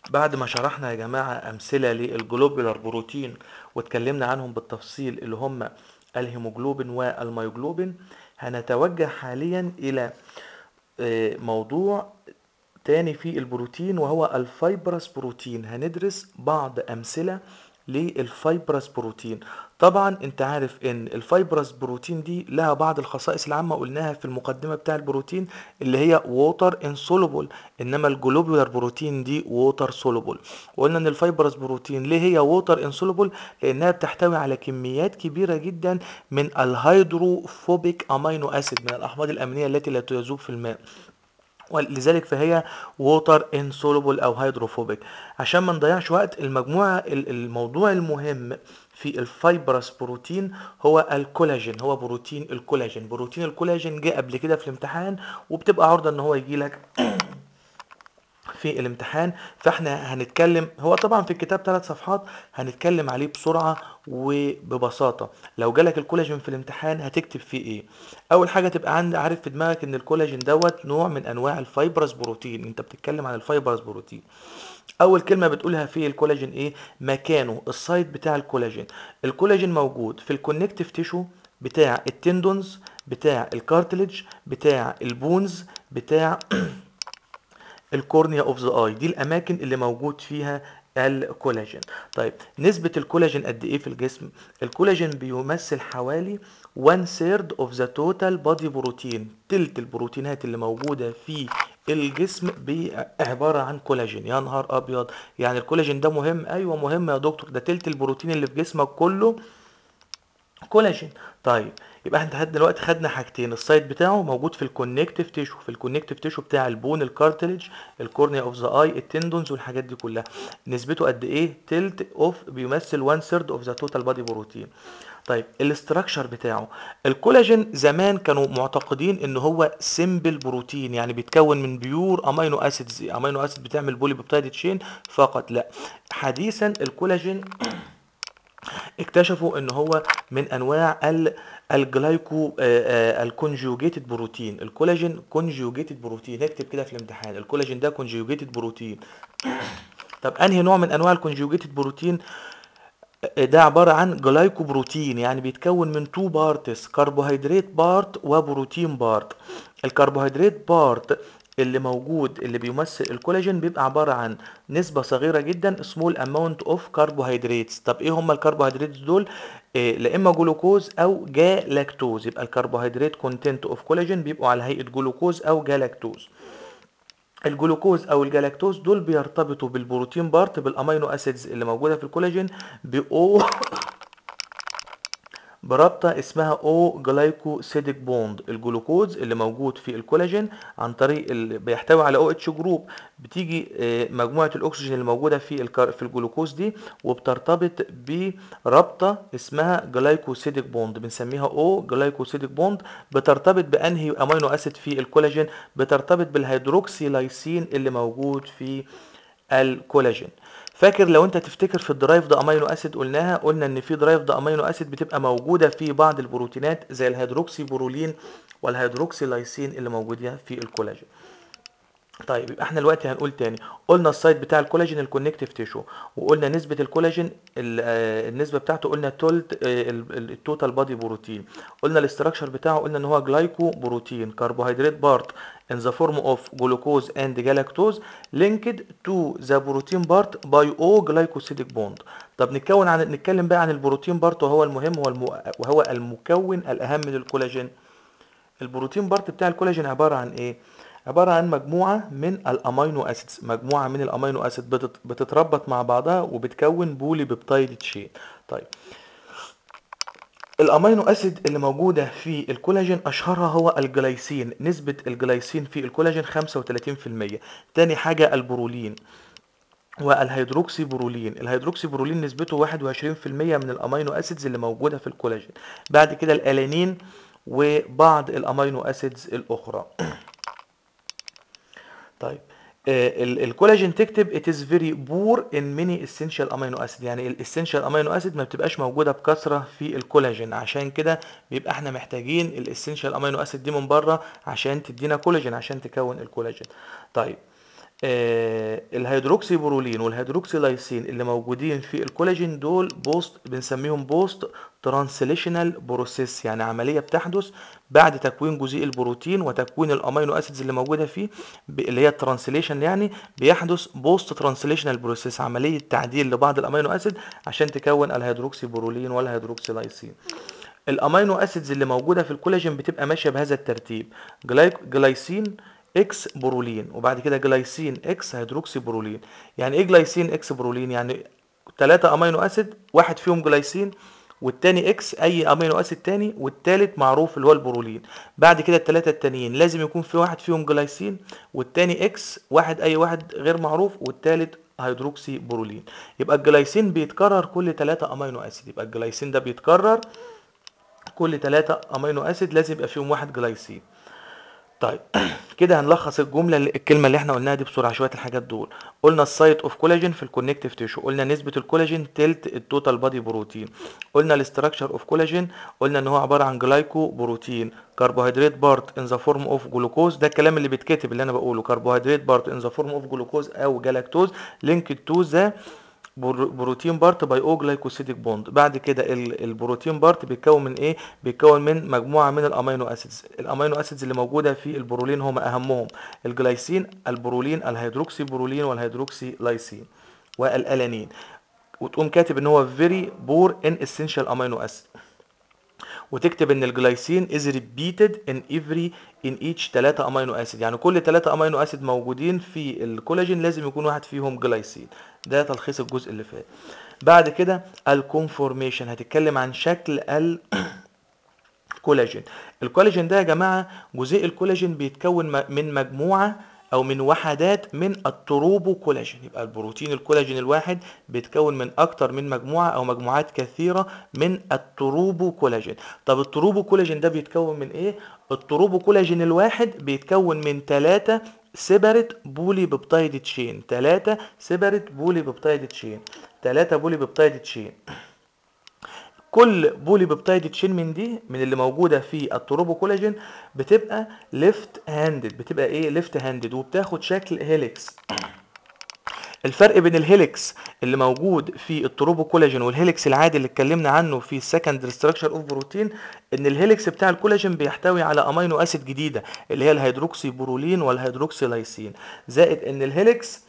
بعد ما شرحنا يا جماعة أمثلة للجلوبولار بروتين واتكلمنا عنهم بالتفصيل اللي هم الهيموجلوبين والميوجلوبين هنتوجه حاليا إلى آه، موضوع تاني في البروتين وهو الفايبرس بروتين هندرس بعض أمثلة للفايبرس بروتين طبعا انت عارف ان الفايبرس بروتين دي لها بعض الخصائص العامة قلناها في المقدمة بتاع البروتين اللي هي ووتر انسولوبل انما الجلوبولار بروتين دي ووتر سولوبل وقلنا ان الفايبرس بروتين ليه هي ووتر انسولوبل لانها بتحتوي على كميات كبيرة جدا من الهيدروفوبيك امينو اسيد من الاحماض الامينية التي لا تذوب في الماء ولذلك فهي ووتر انسولوبل او هيدروفوبيك عشان ما نضيعش وقت المجموعه ال- الموضوع المهم في الفايبرس بروتين هو الكولاجين هو بروتين الكولاجين بروتين الكولاجين جه قبل كده في الامتحان وبتبقى عرضه ان هو يجي لك في الامتحان فاحنا هنتكلم هو طبعا في الكتاب ثلاث صفحات هنتكلم عليه بسرعة وببساطة لو جالك الكولاجين في الامتحان هتكتب فيه ايه اول حاجة تبقى عند عارف في دماغك ان الكولاجين دوت نوع من انواع الفايبرس بروتين انت بتتكلم عن الفايبرس بروتين اول كلمة بتقولها في الكولاجين ايه مكانه السايت بتاع الكولاجين الكولاجين موجود في الكونكتيف تيشو بتاع التندونز بتاع الكارتليج بتاع البونز بتاع الكورنيا اوف ذا اي دي الاماكن اللي موجود فيها الكولاجين طيب نسبة الكولاجين قد ايه في الجسم الكولاجين بيمثل حوالي 1 third of the total body protein تلت البروتينات اللي موجودة في الجسم بي- عبارة عن كولاجين يا نهار ابيض يعني الكولاجين ده مهم ايوه مهم يا دكتور ده تلت البروتين اللي في جسمك كله كولاجين طيب يبقى احنا لحد دلوقتي خدنا حاجتين السايت بتاعه موجود في الكونكتيف تيشو في الكونكتيف تيشو بتاع البون الكارتليج الكورنيا اوف ذا اي التندونز والحاجات دي كلها نسبته قد ايه تلت اوف بيمثل 1 ثيرد اوف ذا توتال بادي بروتين طيب الاستراكشر بتاعه الكولاجين زمان كانوا معتقدين ان هو سيمبل بروتين يعني بيتكون من بيور امينو اسيدز امينو اسيد بتعمل بولي بيبتايد تشين فقط لا حديثا الكولاجين اكتشفوا ان هو من انواع ال الجلايكو الكونجوجيتد بروتين الكولاجين كونجوجيتد بروتين اكتب كده في الامتحان الكولاجين ده كونجوجيتد بروتين طب انهي نوع من انواع الكونجوجيتد بروتين ده عبارة عن جلايكو بروتين يعني بيتكون من تو بارتس كربوهيدرات بارت وبروتين بارت الكربوهيدرات بارت اللي موجود اللي بيمثل الكولاجين بيبقى عبارة عن نسبة صغيرة جدا small amount of carbohydrates طب ايه هم الكربوهيدرات دول إيه لا اما جلوكوز او جالاكتوز يبقى الكربوهيدرات كونتنت اوف كولاجين بيبقوا على هيئة جلوكوز او جالاكتوز الجلوكوز او الجلاكتوز دول بيرتبطوا بالبروتين بارت بالامينو اسيدز اللي موجوده في الكولاجين باو برابطه اسمها او جلايكوسيديك بوند الجلوكوز اللي موجود في الكولاجين عن طريق اللي بيحتوي على او اتش جروب بتيجي آه، مجموعه الاكسجين اللي موجوده في الكار في الجلوكوز دي وبترتبط برابطه اسمها جلايكوسيديك بوند بنسميها او جلايكوسيديك بوند بترتبط بانهي امينو اسيد في الكولاجين بترتبط بالهيدروكسي لايسين اللي موجود في الكولاجين فاكر لو انت تفتكر في الدرايف ده امينو اسيد قلناها قلنا ان في درايف ده امينو اسيد بتبقى موجوده في بعض البروتينات زي الهيدروكسي بورولين والهيدروكسي لايسين اللي موجودين في الكولاجين طيب يبقى احنا دلوقتي هنقول تاني قلنا السايت بتاع الكولاجين الكونكتيف تيشو وقلنا نسبة الكولاجين ال- آه، النسبة بتاعته قلنا تولت آه، ال- ال- التوتال بادي بروتين قلنا الاستراكشر بتاعه قلنا ان هو جلايكو بروتين كربوهيدرات بارت in the form of glucose and galactose linked to the protein part by O glycosidic bond طب نتكون عن نتكلم بقى عن البروتين بارت وهو المهم هو الم... وهو المكون الاهم للكولاجين البروتين بارت بتاع الكولاجين عبارة عن ايه عبارة عن مجموعة من الامينو اسيدز مجموعة من الامينو اسيد بتت... بتتربط مع بعضها وبتكون بولي بيبتايد تشين طيب الامينو اسيد اللي موجودة في الكولاجين اشهرها هو الجلايسين نسبة الجلايسين في الكولاجين 35% تاني حاجة البرولين والهيدروكسي برولين الهيدروكسي برولين نسبته 21% من الامينو اسيدز اللي موجوده في الكولاجين بعد كده الالانين وبعض الامينو اسيدز الاخرى طيب آه، ال- الكولاجين تكتب it is very poor in many essential amino acid يعني الاسينشال امينو اسيد ما بتبقاش موجوده بكثره في الكولاجين عشان كده بيبقى احنا محتاجين الاسينشال امينو اسيد دي من بره عشان تدينا كولاجين عشان تكون الكولاجين طيب آه الهيدروكسي برولين والهيدروكسي لايسين اللي موجودين في الكولاجين دول بوست بنسميهم بوست ترانسليشنال بروسيس يعني عمليه بتحدث بعد تكوين جزيء البروتين وتكوين الامينو اسيدز اللي موجوده فيه اللي هي الترانسليشن يعني بيحدث بوست ترانسليشنال بروسيس عمليه تعديل لبعض الامينو اسيد عشان تكون الهيدروكسي برولين والهيدروكسي لايسين الامينو اسيدز اللي موجوده في الكولاجين بتبقى ماشيه بهذا الترتيب جلايسين اكس برولين وبعد كده جلايسين اكس هيدروكسي برولين يعني ايه جلايسين اكس برولين يعني ثلاثة امينو اسيد واحد فيهم جلايسين والتاني اكس اي امينو اسيد تاني والتالت معروف اللي هو البرولين بعد كده التلاتة التانيين لازم يكون في واحد فيهم جلايسين والتاني اكس واحد اي واحد غير معروف والتالت هيدروكسي برولين يبقى الجلايسين بيتكرر كل 3 امينو اسيد يبقى الجلايسين ده بيتكرر كل 3 امينو اسيد لازم يبقى فيهم واحد جلايسين طيب كده هنلخص الجمله اللي الكلمه اللي احنا قلناها دي بسرعه شويه الحاجات دول قلنا السايت اوف كولاجين في الكونكتيف تيشو قلنا نسبه الكولاجين تلت التوتال بادي بروتين قلنا الاستراكشر اوف كولاجين قلنا ان هو عباره عن جلايكو بروتين كربوهيدرات بارت ان ذا فورم اوف جلوكوز ده الكلام اللي بيتكتب اللي انا بقوله كربوهيدرات بارت ان ذا فورم اوف جلوكوز او جلاكتوز لينكد تو ذا بروتين بارت باي او جلايكوسيديك بوند بعد كده البروتين بارت بيتكون من ايه بيتكون من مجموعه من الامينو اسيدز الامينو اسيدز اللي موجوده في البرولين هم اهمهم الجلايسين البرولين الهيدروكسي برولين والهيدروكسي لايسين والالانين وتقوم كاتب ان هو فيري بور ان اسينشال امينو اسيد وتكتب ان الجلايسين از ريبيتد ان افري ان ايتش 3 امينو اسيد يعني كل 3 امينو اسيد موجودين في الكولاجين لازم يكون واحد فيهم جلايسين ده تلخيص الجزء اللي فات بعد كده الكونفورميشن هتتكلم عن شكل الكولاجين الكولاجين ده يا جماعه جزيء الكولاجين بيتكون من مجموعه او من وحدات من التروبو كولاجين يبقى البروتين الكولاجين الواحد بيتكون من اكتر من مجموعه او مجموعات كثيره من التروبو كولاجين طب التروبو كولاجين ده بيتكون من ايه التروبو كولاجين الواحد بيتكون من ثلاثة سيبريت بولي بيبتايد تشين ثلاثة سيبريت بولي بيبتايد تشين ثلاثة بولي بيبتايد تشين كل بولي بيبتايد تشين من دي من اللي موجوده في التروبو كولاجين بتبقى ليفت هاندد بتبقى ايه ليفت هاندد وبتاخد شكل هيليكس الفرق بين الهيليكس اللي موجود في التروبو كولاجين والهيليكس العادي اللي اتكلمنا عنه في السكندري ستراكشر اوف بروتين ان الهيليكس بتاع الكولاجين بيحتوي على امينو اسيد جديده اللي هي الهيدروكسي برولين والهيدروكسي لايسين زائد ان الهيليكس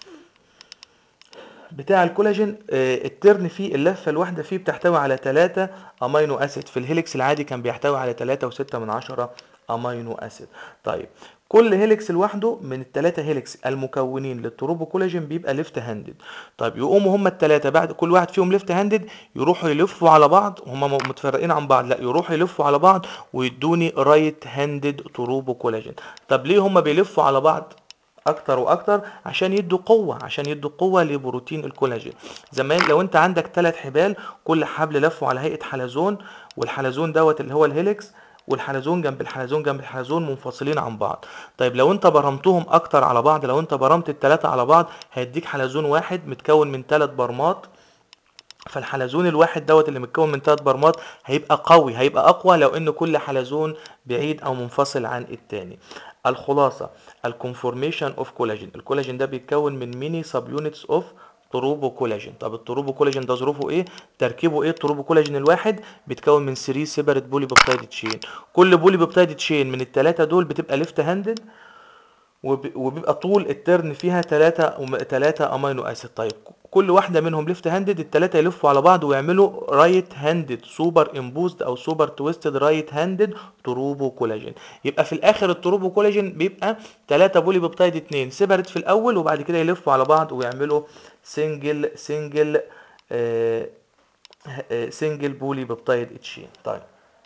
بتاع الكولاجين الترن فيه اللفه الواحده فيه بتحتوي على 3 امينو اسيد في الهيليكس العادي كان بيحتوي على 3 و6 من عشرة امينو اسيد طيب كل هيليكس لوحده من الثلاثه هيليكس المكونين للتروبو كولاجين بيبقى ليفت هاندد طيب يقوموا هما الثلاثه بعد كل واحد فيهم ليفت هاندد يروحوا يلفوا على بعض هما متفرقين عن بعض لا يروحوا يلفوا على بعض ويدوني رايت هاندد تروبو كولاجين طب ليه هما بيلفوا على بعض اكتر واكتر عشان يدوا قوه عشان يدوا قوه لبروتين الكولاجين زمان لو انت عندك ثلاث حبال كل حبل لفه على هيئه حلزون والحلزون دوت اللي هو الهيليكس والحلزون جنب الحلزون جنب الحلزون منفصلين عن بعض طيب لو انت برمتهم اكتر على بعض لو انت برمت الثلاثه على بعض هيديك حلزون واحد متكون من ثلاث برمات فالحلزون الواحد دوت اللي متكون من ثلاث برمات هيبقى قوي هيبقى اقوى لو ان كل حلزون بعيد او منفصل عن التاني الخلاصه الكونفورميشن اوف كولاجين الكولاجين ده بيتكون من ميني سب يونتس اوف تروبو كولاجين طب التروبو كولاجين ده ظروفه ايه تركيبه ايه التروبو كولاجين الواحد بيتكون من 3 سيبريت بولي بيبتايد تشين كل بولي بيبتايد تشين من الثلاثه دول بتبقى ليفت هاندد وبيبقى طول الترن فيها 3 3 امينو اسيد طيب كل واحده منهم ليفت هاندد الثلاثه يلفوا على بعض ويعملوا رايت هاندد سوبر امبوزد او سوبر تويستد رايت هاندد تروبو كولاجين يبقى في الاخر التروبو كولاجين بيبقى 3 بولي بيبتايد 2 سيبرت في الاول وبعد كده يلفوا على بعض ويعملوا سنجل سنجل آه سنجل بولي بيبتايد تشين طيب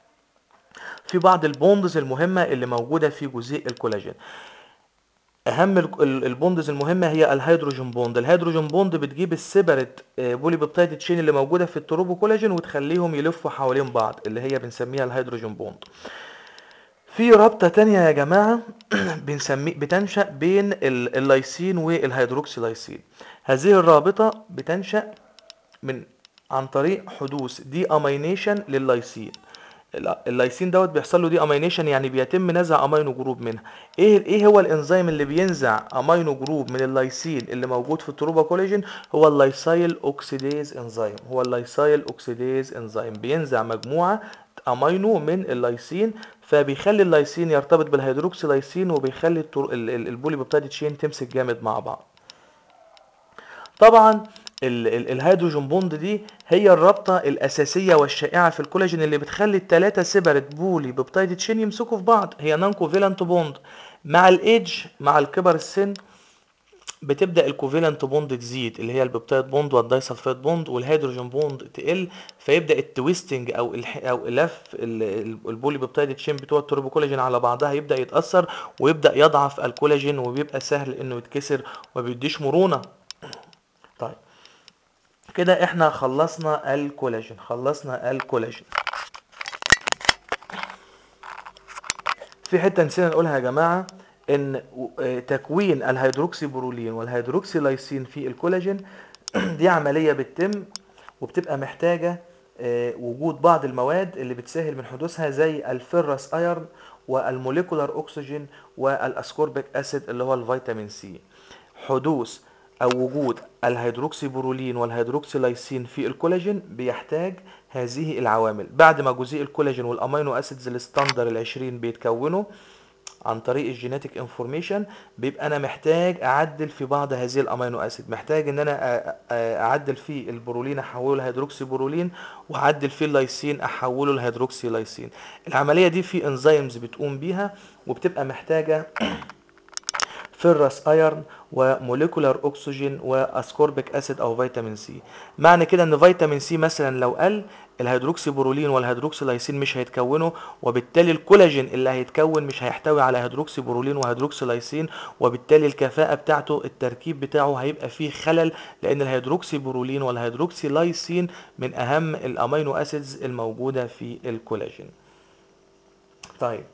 في بعض البوندز المهمه اللي موجوده في جزيء الكولاجين اهم البوندز المهمه هي الهيدروجين بوند الهيدروجين بوند بتجيب السيبريت بولي بيبتايد تشين اللي موجوده في التروبو كولاجين وتخليهم يلفوا حوالين بعض اللي هي بنسميها الهيدروجين بوند في رابطه تانية يا جماعه بنسمي بتنشا بين اللايسين والهيدروكسي لايسين هذه الرابطه بتنشا من عن طريق حدوث دي امينيشن لللايسين اللايسين دوت بيحصل له دي امينيشن يعني بيتم نزع امينو جروب منها ايه ايه هو الانزيم اللي بينزع امينو جروب من اللايسين اللي موجود في التروبا كولاجين هو اللايسايل اوكسيديز انزيم هو اللايسايل اوكسيديز انزيم بينزع مجموعه امينو من اللايسين فبيخلي اللايسين يرتبط بالهيدروكسي لايسين وبيخلي البولي بيبتايد تشين تمسك جامد مع بعض طبعا الهيدروجين بوند دي هي الرابطه الاساسيه والشائعه في الكولاجين اللي بتخلي الثلاثه سيبرت بولي بيبتايد تشين يمسكوا في بعض هي نون كوفيلنت بوند مع الايدج مع الكبر السن بتبدا الكوفيلنت بوند تزيد اللي هي البيبتايد بوند والدايسلفايد بوند والهيدروجين بوند تقل فيبدا التويستنج او الح... او لف البولي بيبتايد تشين بتوع التوربوكولاجين على بعضها يبدا يتاثر ويبدا يضعف الكولاجين وبيبقى سهل انه يتكسر وما بيديش مرونه طيب كده احنا خلصنا الكولاجين خلصنا الكولاجين في حته نسينا نقولها يا جماعه ان تكوين الهيدروكسي برولين والهيدروكسي لايسين في الكولاجين دي عمليه بتتم وبتبقى محتاجه وجود بعض المواد اللي بتسهل من حدوثها زي الفيرس ايرن والموليكولار اكسجين والاسكوربيك اسيد اللي هو الفيتامين سي حدوث او وجود الهيدروكسي برولين والهيدروكسي لايسين في الكولاجين بيحتاج هذه العوامل بعد ما جزيء الكولاجين والامينو اسيدز الستاندر العشرين بيتكونوا عن طريق الجينيتك انفورميشن بيبقى انا محتاج اعدل في بعض هذه الامينو اسيد محتاج ان انا اعدل في البرولين احوله لهيدروكسي برولين واعدل في اللايسين احوله لهيدروكسي لايسين العمليه دي في انزيمز بتقوم بيها وبتبقى محتاجه فيرس ايرن وموليكولار اكسجين واسكوربيك اسيد او فيتامين سي معنى كده ان فيتامين سي مثلا لو قل الهيدروكسي برولين والهيدروكسي لايسين مش هيتكونوا وبالتالي الكولاجين اللي هيتكون مش هيحتوي على هيدروكسي برولين وهيدروكسي لايسين وبالتالي الكفاءة بتاعته التركيب بتاعه هيبقى فيه خلل لان الهيدروكسي برولين والهيدروكسي لايسين من اهم الامينو اسيدز الموجودة في الكولاجين طيب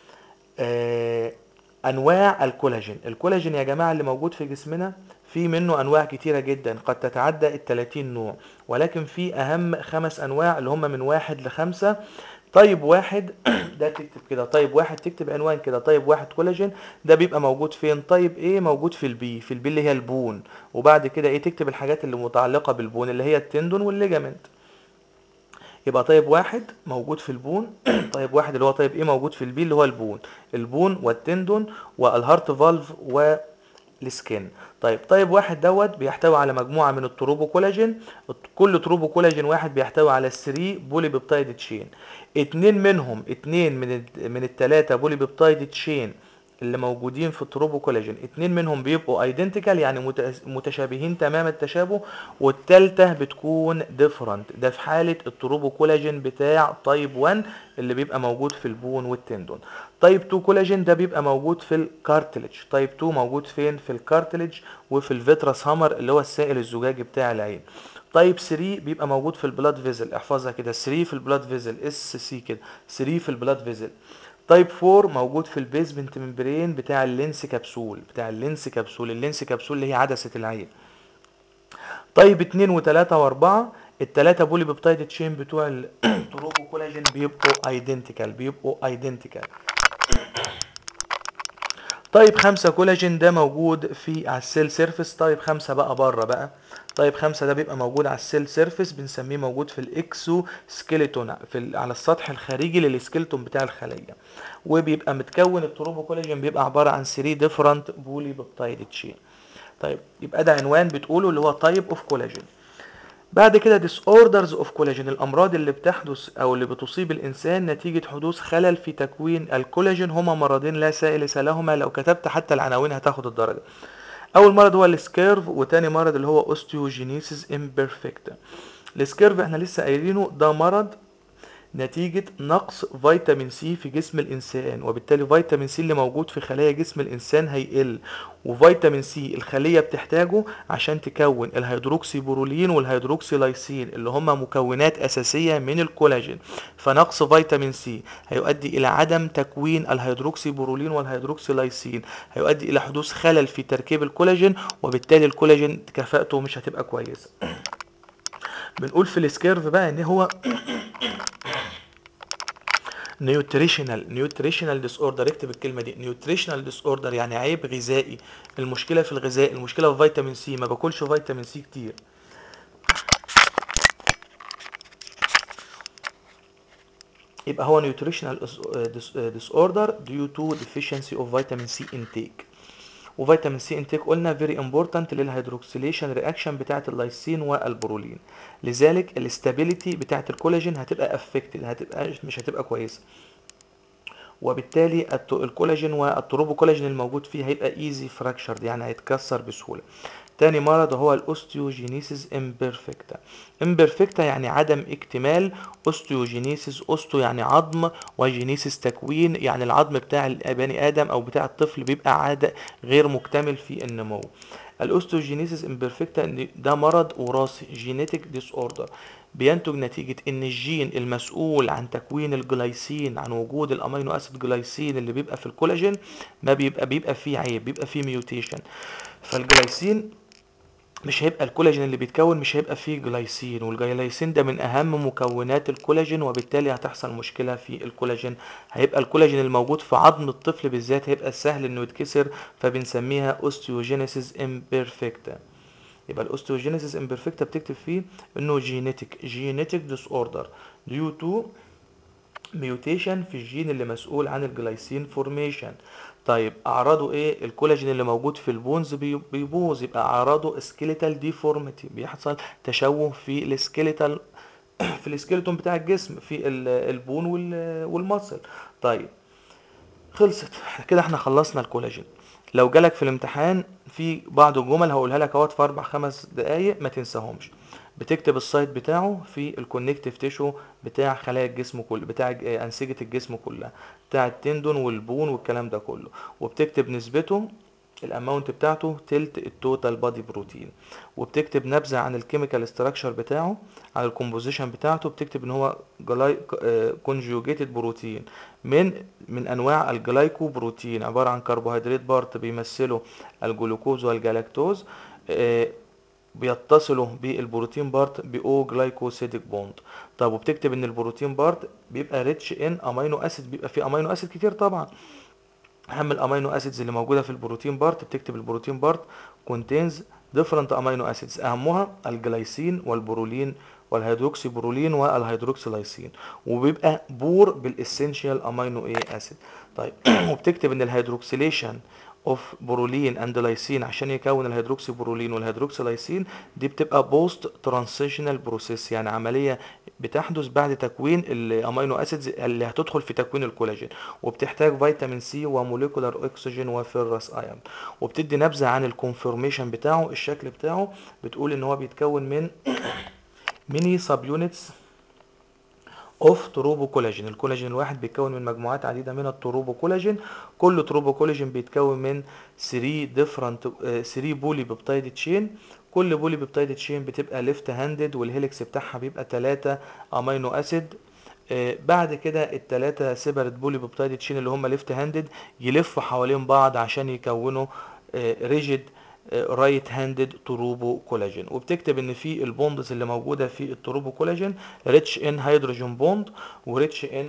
آه انواع الكولاجين الكولاجين يا جماعه اللي موجود في جسمنا في منه انواع كتيره جدا قد تتعدى ال 30 نوع ولكن في اهم خمس انواع اللي هم من واحد لخمسه طيب واحد ده تكتب كده طيب واحد تكتب عنوان كده طيب واحد كولاجين ده بيبقى موجود فين طيب ايه موجود في البي في البي اللي هي البون وبعد كده ايه تكتب الحاجات اللي متعلقه بالبون اللي هي التندون والليجامنت يبقى طيب واحد موجود في البون طيب واحد اللي هو طيب ايه موجود في البي اللي هو البون البون والتندون والهارت فالف والسكين طيب طيب واحد دوت بيحتوي على مجموعه من التروبوكولاجين كل تروبوكولاجين واحد بيحتوي على 3 بولي بيبتايد تشين اتنين منهم اتنين من من التلاتة بولي بيبتايد تشين اللي موجودين في التروبوكولاجين اتنين منهم بيبقوا ايدنتيكال يعني متشابهين تمام التشابه والتالتة بتكون ديفرنت ده في حالة التروبوكولاجين بتاع تايب 1 اللي بيبقى موجود في البون والتندون تايب 2 كولاجين ده بيبقى موجود في الكارتلج تايب 2 موجود فين في الكارتلج وفي الفيتراس هامر اللي هو السائل الزجاجي بتاع العين تايب 3 بيبقى موجود في البلاد فيزل احفظها كده 3 في البلاد فيزل اس سي كده 3 في البلاد فيزل تايب 4 موجود في البيزمنت ممبرين بتاع اللينس كبسول بتاع اللينس كبسول اللينس كبسول اللي هي عدسة العين طيب 2 و3 و4 التلاتة بولي بيبتايد تشين بتوع التروبو كولاجين بيبقوا ايدنتيكال بيبقوا ايدنتيكال طيب خمسة كولاجين ده موجود في على السيل سيرفيس طيب خمسة بقى بره بقى طيب خمسة ده بيبقى موجود على السيل سيرفيس بنسميه موجود في الاكسو سكيلتون في ال- على السطح الخارجي للسكيلتون بتاع الخلية وبيبقى متكون التروبو كولاجين بيبقى عبارة عن 3 ديفرنت بولي بيبتايد تشين طيب يبقى ده عنوان بتقوله اللي هو تايب اوف كولاجين بعد كده ديس اوردرز اوف كولاجين الامراض اللي بتحدث او اللي بتصيب الانسان نتيجه حدوث خلل في تكوين الكولاجين هما مرضين لا سائلس لهما لو كتبت حتى العناوين هتاخد الدرجه اول مرض هو السكيرف وتاني مرض اللي هو اوستيوجينيسيس امبرفكتا السكيرف احنا لسه قايلينه ده مرض نتيجة نقص فيتامين سي في جسم الإنسان وبالتالي فيتامين سي اللي موجود في خلايا جسم الإنسان هيقل وفيتامين سي الخلية بتحتاجه عشان تكون الهيدروكسي بورولين والهيدروكسي لايسين اللي هما مكونات أساسية من الكولاجين فنقص فيتامين سي هيؤدي إلى عدم تكوين الهيدروكسي بورولين والهيدروكسي لايسين هيؤدي إلى حدوث خلل في تركيب الكولاجين وبالتالي الكولاجين كفاءته مش هتبقى كويسة بنقول في السكيرف بقى ان هو نيوتريشنال نيوتريشنال ديس اوردر اكتب الكلمه دي نيوتريشنال ديس اوردر يعني عيب غذائي المشكله في الغذاء المشكله في فيتامين سي ما باكلش فيتامين سي كتير يبقى هو nutritional dis- disorder due to deficiency of vitamin C intake وفيتامين سي انتيك قلنا فيري امبورتنت للهيدروكسيليشن رياكشن بتاعه اللايسين والبرولين لذلك الاستابيليتي بتاعه الكولاجين هتبقى افكتد هتبقى مش هتبقى كويسه وبالتالي الت- الكولاجين والتروبوكولاجين الموجود فيه هيبقى ايزي فراكشرد يعني هيتكسر بسهوله تاني مرض هو الاوستيوجينيسيس امبرفكتا امبرفكتا يعني عدم اكتمال اوستيوجينيسيس اوستو يعني عظم وجينيسيس تكوين يعني العظم بتاع البني ادم او بتاع الطفل بيبقى عادة غير مكتمل في النمو الاوستيوجينيسيس امبرفكتا ده مرض وراثي جينيتك ديس اوردر بينتج نتيجة ان الجين المسؤول عن تكوين الجلايسين عن وجود الامينو اسيد جلايسين اللي بيبقى في الكولاجين ما بيبقى بيبقى فيه عيب بيبقى فيه ميوتيشن فالجلايسين مش هيبقى الكولاجين اللي بيتكون مش هيبقى فيه جلايسين والجلايسين ده من اهم مكونات الكولاجين وبالتالي هتحصل مشكلة في الكولاجين هيبقى الكولاجين الموجود في عظم الطفل بالذات هيبقى سهل انه يتكسر فبنسميها اوستيوجينيسيس امبرفكتا يبقى الاوستيوجينيسيس امبرفكتا بتكتب فيه انه جينيتك جينيتك ديس اوردر ديو تو ميوتيشن في الجين اللي مسؤول عن الجلايسين فورميشن طيب اعراضه ايه الكولاجين اللي موجود في البونز بي- بيبوظ يبقى اعراضه سكيليتال ديفورميتي بيحصل تشوه في السكيليتال في السكيلتون بتاع الجسم في ال- البون وال- والمصل طيب خلصت كده احنا خلصنا الكولاجين لو جالك في الامتحان في بعض الجمل هقولها لك اهوت في اربع خمس دقايق ما تنساهمش بتكتب السايت بتاعه في الكونكتيف تيشو بتاع خلايا الجسم كله بتاع ج- آه، انسجه الجسم كلها بتاع التندون والبون والكلام ده كله وبتكتب نسبته الاماونت بتاعته تلت التوتال بادي بروتين وبتكتب نبذه عن الكيميكال ستراكشر بتاعه عن الكومبوزيشن بتاعته بتكتب ان هو جلاي كونجوجيتد بروتين من من انواع الجلايكو بروتين عباره عن كربوهيدرات بارت بيمثلوا الجلوكوز والجلاكتوز آه، بيتصلوا بالبروتين بارت باو جلايكوسيديك بوند طب وبتكتب ان البروتين بارت بيبقى ريتش ان امينو اسيد بيبقى فيه امينو اسيد كتير طبعا اهم الامينو اسيدز اللي موجوده في البروتين بارت بتكتب البروتين بارت كونتينز ديفرنت امينو اسيدز اهمها الجلايسين والبرولين والهيدروكسي برولين والهيدروكسي لايسين وبيبقى بور بالاسينشال امينو اي اسيد طيب وبتكتب ان الهيدروكسيليشن اوف برولين اند لايسين عشان يكون الهيدروكسي برولين والهيدروكسي لايسين دي بتبقى بوست ترانسيشنال بروسيس يعني عمليه بتحدث بعد تكوين الامينو اسيدز اللي هتدخل في تكوين الكولاجين وبتحتاج فيتامين سي وموليكولار اكسجين وفيرس ايون وبتدي نبذه عن الكونفورميشن بتاعه الشكل بتاعه بتقول ان هو بيتكون من ميني سب يونتس اوف تروبو كولاجين الكولاجين الواحد بيتكون من مجموعات عديده من التروبو كولاجين كل تروبو كولاجين بيتكون من 3 ديفرنت 3 بولي بيبتايد تشين كل بولي بيبتايد تشين بتبقى ليفت هاندد والهيلكس بتاعها بيبقى 3 امينو اسيد آه، بعد كده التلاتة سيبرت بولي بيبتايد تشين اللي هم ليفت هاندد يلفوا حوالين بعض عشان يكونوا ريجيد رايت هاندد تروبو كولاجين وبتكتب ان في البوندز اللي موجوده في التروبو كولاجين ريتش ان هيدروجين بوند وريتش ان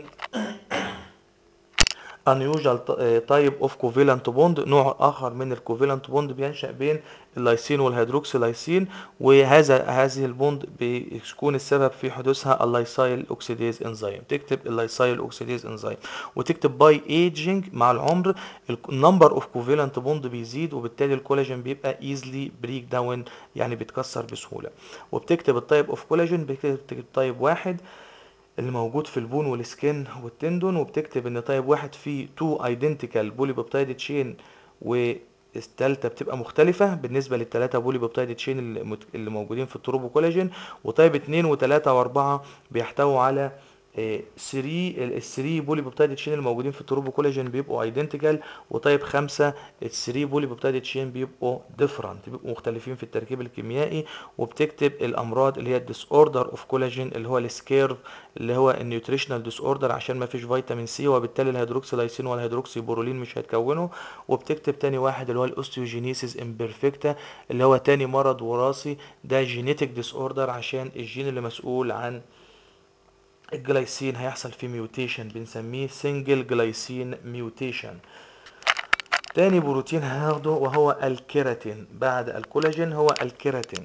unusual type of covalent bond نوع اخر من الكوفالنت بوند بينشأ بين اللايسين والهيدروكسيلايسين وهذا هذه البوند بيكون السبب في حدوثها اللايسايل اوكسيديز انزيم تكتب اللايسايل اوكسيديز انزيم وتكتب باي ايجينج مع العمر النمبر اوف كوفالنت بوند بيزيد وبالتالي الكولاجين بيبقى ايزلي بريك داون يعني بيتكسر بسهوله وبتكتب التايب اوف كولاجين بتكتب تايب واحد اللي موجود في البون والسكين والتندون وبتكتب ان تايب واحد فيه تو ايدنتيكال بولي بيبتايد تشين والتالتة بتبقى مختلفة بالنسبة للتلاتة بولي بيبتايد تشين اللي مت- اللي موجودين في التروبو كولاجين وتايب اتنين وتلاتة واربعة بيحتووا على 3 ال 3 بولي بيبتايد تشين الموجودين في التروبو كولاجين بيبقوا ايدنتيكال وتايب 5 ال 3 بولي بيبتايد تشين بيبقوا ديفرنت بيبقوا مختلفين في التركيب الكيميائي وبتكتب الامراض اللي هي الديس اوردر اوف كولاجين اللي هو السكيرف اللي هو النيوتريشنال ديس اوردر عشان ما فيش فيتامين سي وبالتالي الهيدروكسي لايسين والهيدروكسي بورولين مش هيتكونوا وبتكتب تاني واحد اللي هو الاوستيوجينيسيس امبرفكتا اللي هو تاني مرض وراثي ده جينيتك ديس اوردر عشان الجين اللي مسؤول عن الجلايسين هيحصل فيه ميوتيشن بنسميه سنجل جلايسين ميوتيشن تاني بروتين هاخده وهو الكيراتين بعد الكولاجين هو الكيراتين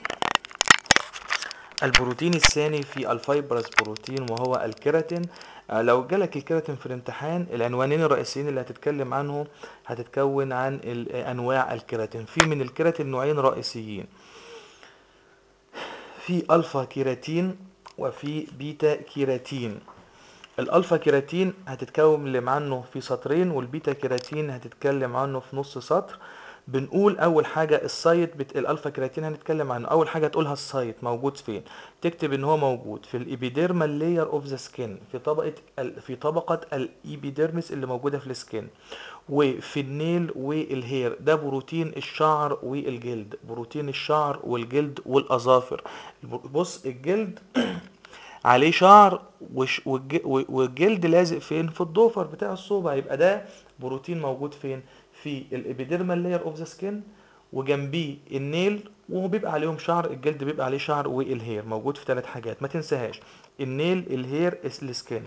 البروتين الثاني في الفايبرس بروتين وهو الكيراتين آه، لو جالك الكيراتين في الامتحان العنوانين الرئيسيين اللي هتتكلم عنهم هتتكون عن ال- انواع الكيراتين في من الكيراتين نوعين رئيسيين في الفا كيراتين وفي بيتا كيراتين الالفا كيراتين هتتكلم عنه في سطرين والبيتا كيراتين هتتكلم عنه في نص سطر بنقول اول حاجه السايت بت... الالفا كيراتين هنتكلم عنه اول حاجه تقولها السايت موجود فين تكتب ان هو موجود في الابيديرمال لاير اوف ذا سكين في طبقه ال... في طبقه الابيديرمس اللي موجوده في السكين وفي النيل والهير ده بروتين الشعر والجلد بروتين الشعر والجلد والاظافر بص الجلد عليه شعر وش والج- والجلد لازق فين في الضفر بتاع الصوبع يبقى ده بروتين موجود فين في الابيديرمال لاير اوف ذا سكين وجنبيه النيل وهو بيبقى عليهم شعر الجلد بيبقى عليه شعر والهير موجود في ثلاث حاجات ما تنساهاش النيل الهير السكين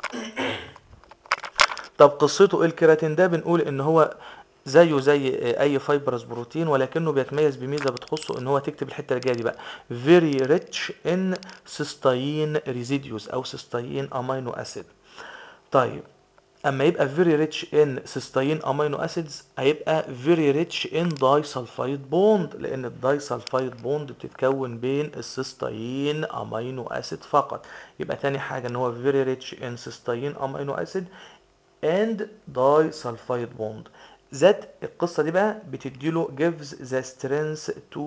طب قصته ايه الكيراتين ده بنقول ان هو زيه زي اي فايبرس بروتين ولكنه بيتميز بميزه بتخصه ان هو تكتب الحته اللي جايه دي بقى very rich in cysteine residues او cysteine amino acid طيب اما يبقى very rich in cysteine amino acids هيبقى very rich in disulfide bond لان الدايسلفايد بوند بتتكون بين السيستين امينو اسيد فقط يبقى تاني حاجه ان هو very rich in cysteine amino acid and disulfide bond ذات القصة دي بقى بتديله gives the strength to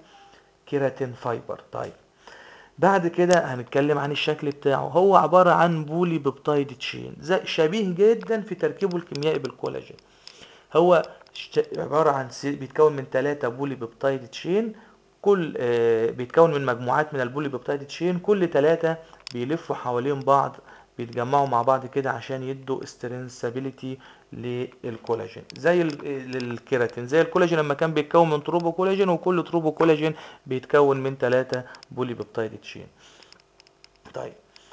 keratin fiber طيب بعد كده هنتكلم عن الشكل بتاعه هو عبارة عن بولي بيبتايد تشين زي شبيه جدا في تركيبه الكيميائي بالكولاجين هو ش- عبارة عن سي- بيتكون من ثلاثة بولي بيبتايد تشين كل آه، بيتكون من مجموعات من البولي بيبتايد تشين كل ثلاثة بيلفوا حوالين بعض بيتجمعوا مع بعض كده عشان يدوا استرنسابيليتي للكولاجين زي ال- الكيراتين زي الكولاجين لما كان بيتكون من تروبو كولاجين وكل تروبو كولاجين بيتكون من ثلاثة بولي بيبتايد تشين طيب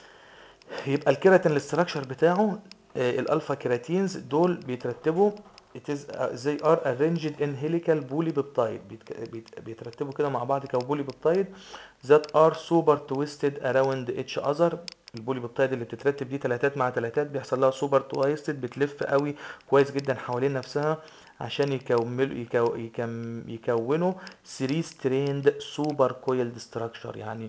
يبقى الكيراتين الاستراكشر بتاعه آه، الالفا كيراتينز دول بيترتبوا it is uh, they are arranged in helical polypeptide بيتك- بيت- بيترتبوا كده مع بعض كبولي بيبتايد that are super twisted around each other البولي بيبتايد اللي بتترتب دي تلاتات مع تلاتات بيحصل لها سوبر تويستد بتلف قوي كويس جدا حوالين نفسها عشان يكملوا يكو يكم يكونوا 3 ستريند سوبر كويلد ستراكشر يعني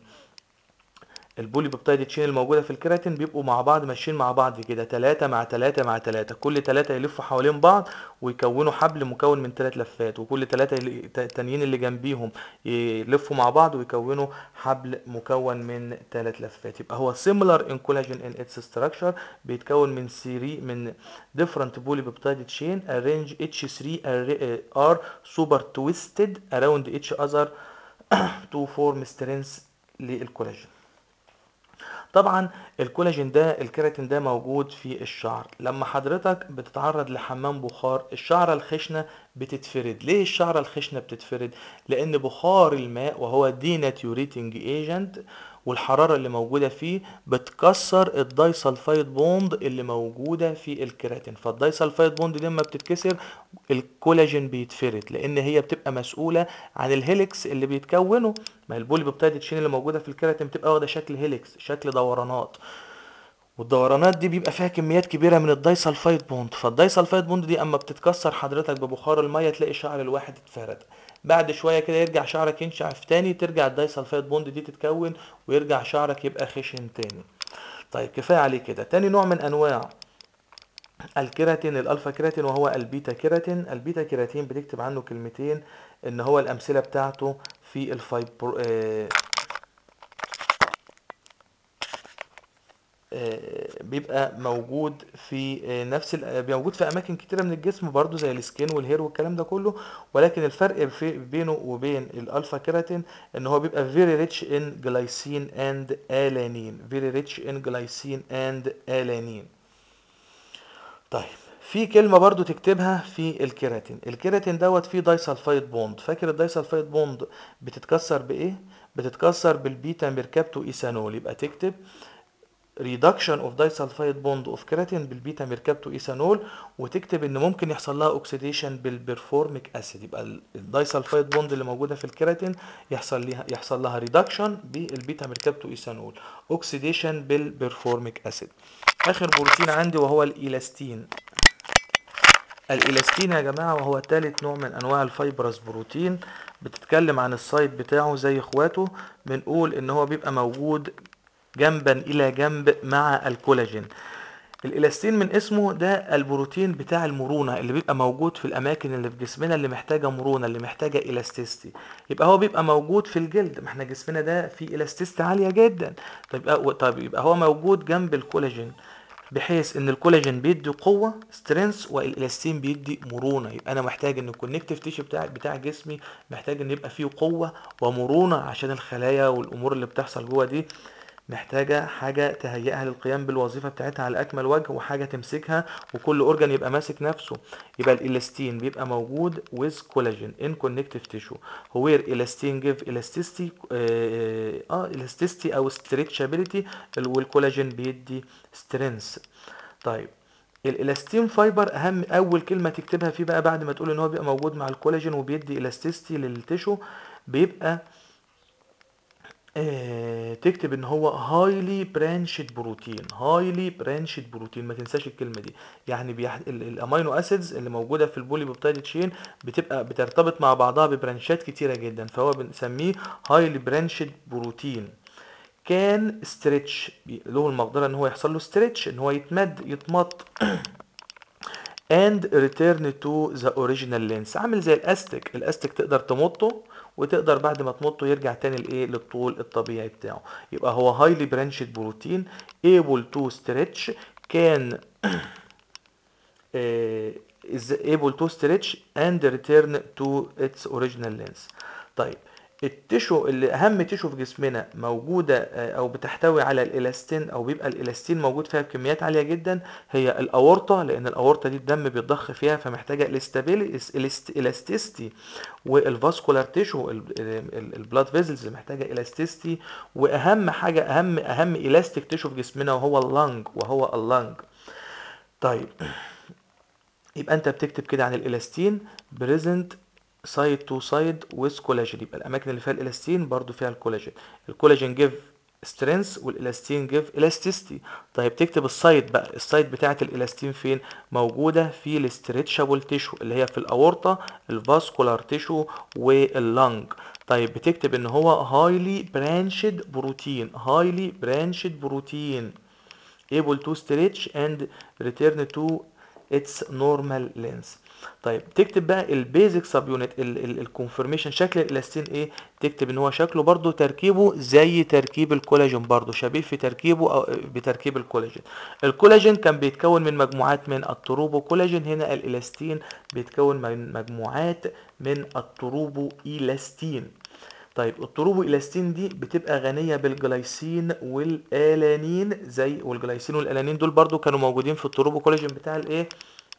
البولي بيبتايد تشين الموجوده في الكيراتين بيبقوا مع بعض ماشيين مع بعض كده تلاتة مع تلاتة مع تلاتة كل تلاتة يلفوا حوالين بعض ويكونوا حبل مكون من تلات لفات وكل تلاتة يل- تا- تانيين اللي جنبيهم يلفوا مع بعض ويكونوا حبل مكون من تلات لفات يبقى هو similar in collagen in its structure بيتكون من سيري من different polypeptide chain arrange H3 are- are super twisted around each other to form strings للكولاجين طبعا الكولاجين ده الكيراتين ده موجود في الشعر لما حضرتك بتتعرض لحمام بخار الشعرة الخشنة بتتفرد ليه الشعرة الخشنة بتتفرد لان بخار الماء وهو ديناتيوريتنج ايجنت والحرارة اللي موجودة فيه بتكسر الدايسلفايد بوند اللي موجودة في الكيراتين فالدايسلفايد بوند دي لما بتتكسر الكولاجين بيتفرد لان هي بتبقى مسؤولة عن الهيليكس اللي بيتكونه ما البولي بيبتايد تشين اللي موجودة في الكيراتين بتبقى واخدة شكل هيليكس شكل دورانات والدورانات دي بيبقى فيها كميات كبيره من الدايسلفايد بوند فالدايسلفايد بوند دي اما بتتكسر حضرتك ببخار الميه تلاقي شعر الواحد اتفرد بعد شويه كده يرجع شعرك ينشف تاني ترجع الدايسلفايد بوند دي تتكون ويرجع شعرك يبقى خشن تاني طيب كفايه عليه كده تاني نوع من انواع الكيراتين الالفا كيراتين وهو البيتا كيراتين البيتا كيراتين بتكتب عنه كلمتين ان هو الامثله بتاعته في الفايبر آه آه، بيبقى موجود في آه، نفس ال- آه، بيبقى موجود في اماكن كتيره من الجسم برضو زي السكين والهير والكلام ده كله ولكن الفرق في بينه وبين الالفا كيراتين ان هو بيبقى very rich in glycine and alanine very rich in glycine and alanine طيب في كلمة برضو تكتبها في الكيراتين الكيراتين دوت فيه دايسلفايد بوند فاكر الدايسلفايد بوند بتتكسر بايه بتتكسر بالبيتا ميركابتو ايثانول يبقى تكتب ريدكشن اوف دايسلفايد بوند اوف كيراتين بالبيتا ميركابتو ايثانول وتكتب ان ممكن يحصل لها اوكسيديشن بالبرفورميك اسيد يبقى الدايسلفايد بوند اللي موجوده في الكيراتين يحصل لها يحصل لها ريدكشن بالبيتا ميركابتو ايثانول اوكسيديشن بالبرفورميك اسيد اخر بروتين عندي وهو الايلاستين الالاستين يا جماعه وهو ثالث نوع من انواع الفايبرس بروتين بتتكلم عن السايت بتاعه زي اخواته بنقول ان هو بيبقى موجود جنبا الى جنب مع الكولاجين الالاستين من اسمه ده البروتين بتاع المرونه اللي بيبقى موجود في الاماكن اللي في جسمنا اللي محتاجه مرونه اللي محتاجه الاستيستي يبقى هو بيبقى موجود في الجلد ما احنا جسمنا ده فيه الاستيستي عاليه جدا طيب طيب يبقى هو موجود جنب الكولاجين بحيث ان الكولاجين بيدي قوه سترينث والالاستين بيدي مرونه يبقى انا محتاج ان الكونكتيف تيشو بتاع بتاع جسمي محتاج ان يبقى فيه قوه ومرونه عشان الخلايا والامور اللي بتحصل جوه دي محتاجة حاجة تهيئها للقيام بالوظيفة بتاعتها على أكمل وجه وحاجة تمسكها وكل أورجان يبقى ماسك نفسه يبقى الإلاستين بيبقى موجود with collagen in connective tissue where elastin give elasticity اه, آه elasticity أو stretchability والكولاجين بيدي strength طيب الالاستين فايبر اهم اول كلمه تكتبها فيه بقى بعد ما تقول ان هو بيبقى موجود مع الكولاجين وبيدي الاستيستي للتيشو بيبقى آه تكتب ان هو هايلي برانشد بروتين هايلي برانشد بروتين ما تنساش الكلمه دي يعني بيح... الامينو اسيدز اللي موجوده في البولي بيبتايد تشين بتبقى بترتبط مع بعضها ببرانشات كتيره جدا فهو بنسميه هايلي برانشد بروتين كان ستريتش له المقدره ان هو يحصل له ستريتش ان هو يتمد يتمط and return to the original length عامل زي الاستك الاستك تقدر تمطه وتقدر بعد ما تمطه يرجع تاني لايه للطول الطبيعي بتاعه يبقى هو highly branched بروتين able to stretch can is able to stretch and return to its original length طيب التشو اللي اهم تشو في جسمنا موجوده او بتحتوي على الالاستين او بيبقى الالاستين موجود فيها بكميات عاليه جدا هي الاورطه لان الاورطه دي الدم بيتضخ فيها فمحتاجه الاستيستي والفاسكولار تشو البلاد فيزلز محتاجه الاستيستي واهم حاجه اهم اهم الاستيك تشو في جسمنا وهو اللنج وهو اللنج طيب يبقى انت بتكتب كده عن الالاستين بريزنت سايد تو سايد ويز كولاجين يبقى الاماكن اللي فيها الالاستين برضو فيها الكولاجين الكولاجين جيف سترينث والالاستين جيف الاستيستي طيب تكتب السايد بقى السايد بتاعه الالاستين فين موجوده في الاستريتشابل تيشو اللي هي في الاورطه الفاسكولار تيشو واللنج طيب بتكتب ان هو هايلي برانشد بروتين هايلي برانشد بروتين able to stretch and return to its normal length طيب تكتب بقى البيزك سب يونت الكونفرميشن شكل الالاستين ايه تكتب ان هو شكله برضو تركيبه زي تركيب الكولاجين برضو شبيه في تركيبه أو بتركيب الكولاجين الكولاجين كان بيتكون من مجموعات من التروبو كولاجين هنا الالاستين بيتكون من مجموعات من التروبو الاستين طيب التروبو الاستين دي بتبقى غنيه بالجلايسين والالانين زي والجلايسين والالانين دول برضو كانوا موجودين في التروبو كولاجين بتاع الايه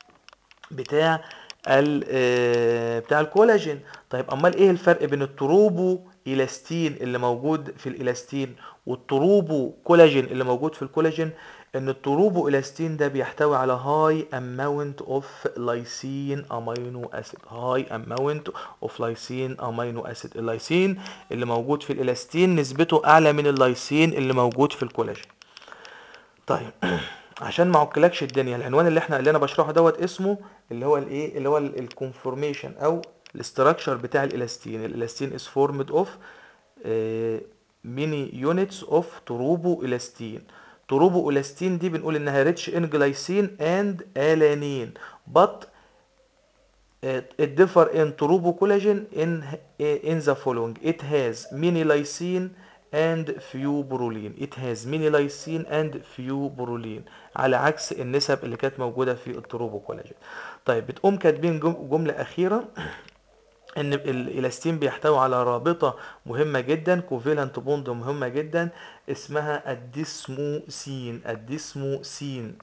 بتاع ال بتاع الكولاجين طيب امال ايه الفرق بين التروبو الاستين اللي موجود في الالاستين والتروبو كولاجين اللي موجود في الكولاجين ان التروبو الاستين ده بيحتوي على هاي اماونت اوف لايسين امينو اسيد هاي اماونت اوف لايسين امينو اسيد اللايسين اللي موجود في الالاستين نسبته اعلى من اللايسين اللي موجود في الكولاجين طيب عشان ما اعكلكش الدنيا العنوان اللي احنا اللي انا بشرحه دوت اسمه اللي هو الايه اللي هو الكونفورميشن او الاستراكشر بتاع الالاستين الالاستين از فورمد اوف ميني يونتس اوف تروبو الاستين تروبو الاستين دي بنقول انها ريتش ان جلايسين اند الانين but it differ in تروبو collagen in in the following it has many lysine and few proline it has many lysine and few proline على عكس النسب اللي كانت موجوده في التروبو كولاجين طيب بتقوم كاتبين جمله اخيره ان الالاستين بيحتوي على رابطه مهمه جدا كوفيلنت بوند مهمه جدا اسمها الديسموسين الديسموسين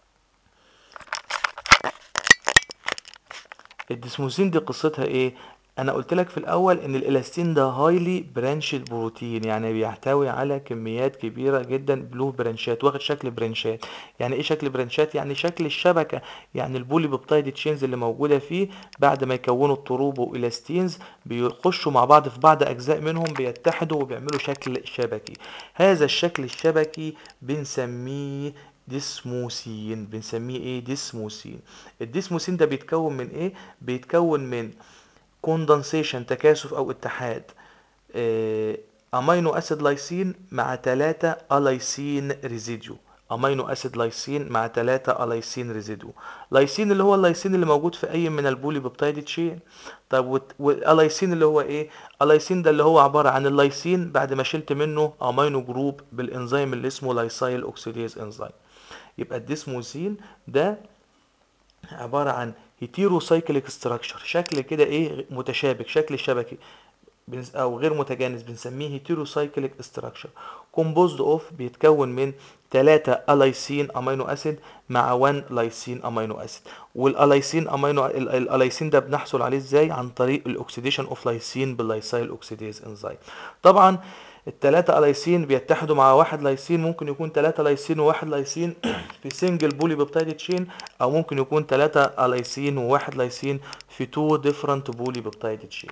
الديسموسين دي قصتها ايه انا قلت لك في الاول ان الالاستين ده هايلي برانشد بروتين يعني بيحتوي على كميات كبيره جدا له برانشات واخد شكل برانشات يعني ايه شكل برانشات يعني شكل الشبكه يعني البولي بيبتايد تشينز اللي موجوده فيه بعد ما يكونوا التروبو الاستينز بيخشوا مع بعض في بعض اجزاء منهم بيتحدوا وبيعملوا شكل شبكي هذا الشكل الشبكي بنسميه ديسموسين بنسميه ايه ديسموسين الديسموسين ده بيتكون من ايه بيتكون من كوندنسيشن تكاثف او اتحاد آه، امينو اسيد لايسين مع 3 الايسين ريزيديو امينو اسيد لايسين مع 3 الايسين ريزيديو لايسين اللي هو اللايسين اللي موجود في اي من البولي بيبتايد تشين طب وت- والايسين اللي هو ايه الايسين ده اللي هو عباره عن اللايسين بعد ما شلت منه امينو جروب بالانزيم اللي اسمه لايسايل اوكسيديز انزيم يبقى الديسموسين ده عبارة عن هيتيروسايكليك ستراكشر شكل كده ايه متشابك شكل شبكي بنس- او غير متجانس بنسميه هيتيروسايكليك ستراكشر كومبوزد اوف بيتكون من 3 الايسين امينو اسيد مع 1 لايسين امينو اسيد والالايسين امينو ال- ال- الايسين ده بنحصل عليه ازاي عن طريق الاكسيديشن اوف لايسين باللايسايل اوكسيديز انزيم طبعا التلاتة الايسين بيتحدوا مع واحد لايسين ممكن يكون تلاتة لايسين وواحد لايسين في سنجل بولي بيبتايد تشين او ممكن يكون تلاتة الايسين وواحد لايسين في تو ديفرنت بولي بيبتايد تشين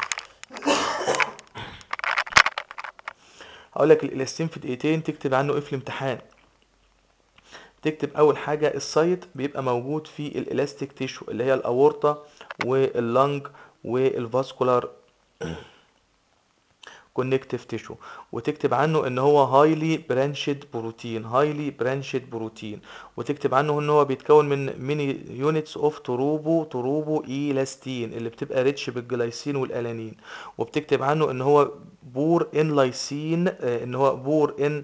هقول لك الالاستين في دقيقتين تكتب عنه ايه في الامتحان تكتب اول حاجه السايت بيبقى موجود في الالاستيك تيشو اللي هي الاورطه واللنج والفاسكولار كونكتيف تيشو وتكتب عنه ان هو هايلي برانشد بروتين هايلي برانشد بروتين وتكتب عنه ان هو بيتكون من ميني يونتس اوف تروبو تروبو ايلاستين اللي بتبقى ريتش بالجلايسين والالانين وبتكتب عنه ان هو بور ان لايسين آه، ان هو بور ان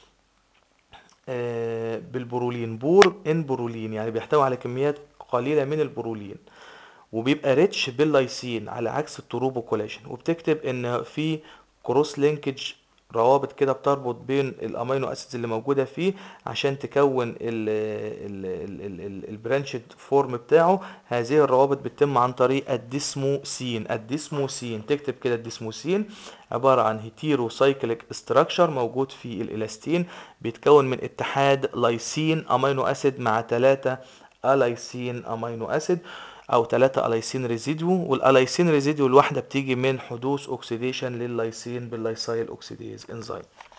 آه، بالبرولين بور ان برولين يعني بيحتوي على كميات قليله من البرولين وبيبقى ريتش باللايسين على عكس التروبو كولاجين وبتكتب ان في كروس لينكج روابط كده بتربط بين الامينو اسيدز اللي موجوده فيه عشان تكون البرانشد فورم بتاعه هذه الروابط بتتم عن طريق الديسموسين الديسموسين تكتب كده الديسموسين عباره عن هيتيرو سايكليك ستراكشر موجود في الالاستين بيتكون من اتحاد لايسين امينو اسيد مع 3 الايسين امينو اسيد او 3 الايسين ريزيديو والالايسين ريزيديو الواحده بتيجي من حدوث اوكسيديشن لللايسين باللايسايل اوكسيديز انزيم